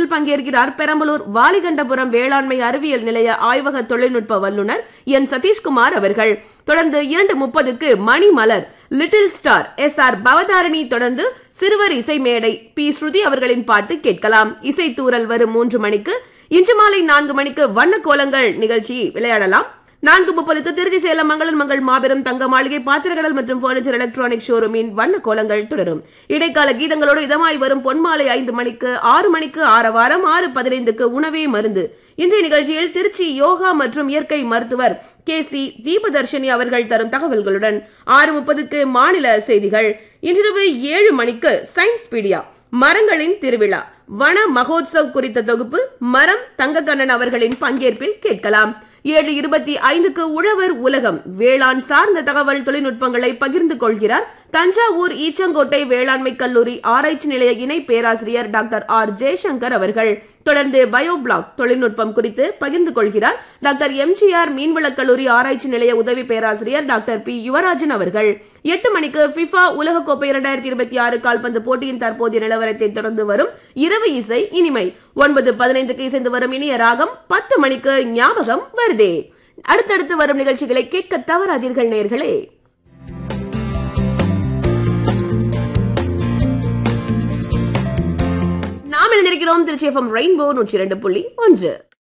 நிகழ்ச்சியில் பங்கேற்கிறார் பெரம்பலூர் வாலிகண்டபுரம் வேளாண்மை அறிவியல் நிலைய ஆய்வக தொழில்நுட்ப வல்லுநர் என் சதீஷ்குமார் அவர்கள் தொடர்ந்து இரண்டு முப்பதுக்கு Manimalar little star S R Bhavatharani தொடர்ந்து சிறுவர் இசை மேடை பி ஸ்ருதி அவர்களின் பாட்டு கேட்கலாம் இசை தூரல் வரும் மூன்று மணிக்கு இன்று மாலை நான்கு மணிக்கு வண்ண கோலங்கள் நிகழ்ச்சி விளையாடலாம் நான்கு முப்பதுக்கு திருச்சி சேலம் மங்களன் மங்கள் மாபெரும் தங்க மாளிகை பாத்திரக்கடல் மற்றும் பர்னிச்சர் எலக்ட்ரானிக் ஷோரூமின் வண்ண கோலங்கள் தொடரும் இடைக்கால கீதங்களோடு இதமாய் வரும் பொன்மாலை ஐந்து மணிக்கு ஆறு மணிக்கு ஆரவாரம் ஆறு பதினைந்துக்கு உணவே மருந்து இன்றைய நிகழ்ச்சியில் திருச்சி யோகா மற்றும் இயற்கை மருத்துவர் கே சி தீபதர்ஷினி அவர்கள் தரும் தகவல்களுடன் ஆறு முப்பதுக்கு மாநில செய்திகள் இன்றிரவு ஏழு மணிக்கு சயின்ஸ் பீடியா மரங்களின் திருவிழா வன மகோத்சவ் குறித்த தொகுப்பு மரம் தங்கக்கண்ணன் அவர்களின் பங்கேற்பில் கேட்கலாம் ஏழு இருபத்தி ஐந்துக்கு உழவர் உலகம் வேளாண் சார்ந்த தகவல் தொழில்நுட்பங்களை பகிர்ந்து கொள்கிறார் தஞ்சாவூர் ஈச்சங்கோட்டை வேளாண்மை கல்லூரி ஆராய்ச்சி நிலைய இணை பேராசிரியர் டாக்டர் ஆர் ஜெய்சங்கர் அவர்கள் தொடர்ந்து பயோ பிளாக் தொழில்நுட்பம் குறித்து பகிர்ந்து கொள்கிறார் டாக்டர் எம்ஜிஆர் மீன்வளக் கல்லூரி ஆராய்ச்சி நிலைய உதவி பேராசிரியர் டாக்டர் பி யுவராஜன் அவர்கள் எட்டு மணிக்கு ஃபிஃபா உலகக்கோப்பை இரண்டாயிரத்தி இருபத்தி ஆறு கால்பந்து போட்டியின் தற்போதைய நிலவரத்தை தொடர்ந்து வரும் இரவு இசை இனிமை ஒன்பது பதினைந்துக்கு இசைந்து வரும் இனிய ராகம் பத்து மணிக்கு ஞாபகம் வருதே அடுத்தடுத்து வரும் நிகழ்ச்சிகளை கேட்க தவறாதீர்கள் நேர்களே நாம் இணைந்திருக்கிறோம் திருச்சி எஃப்எம் ரெயின்போ நூற்றி இரண்டு புள்ளி ஒன்று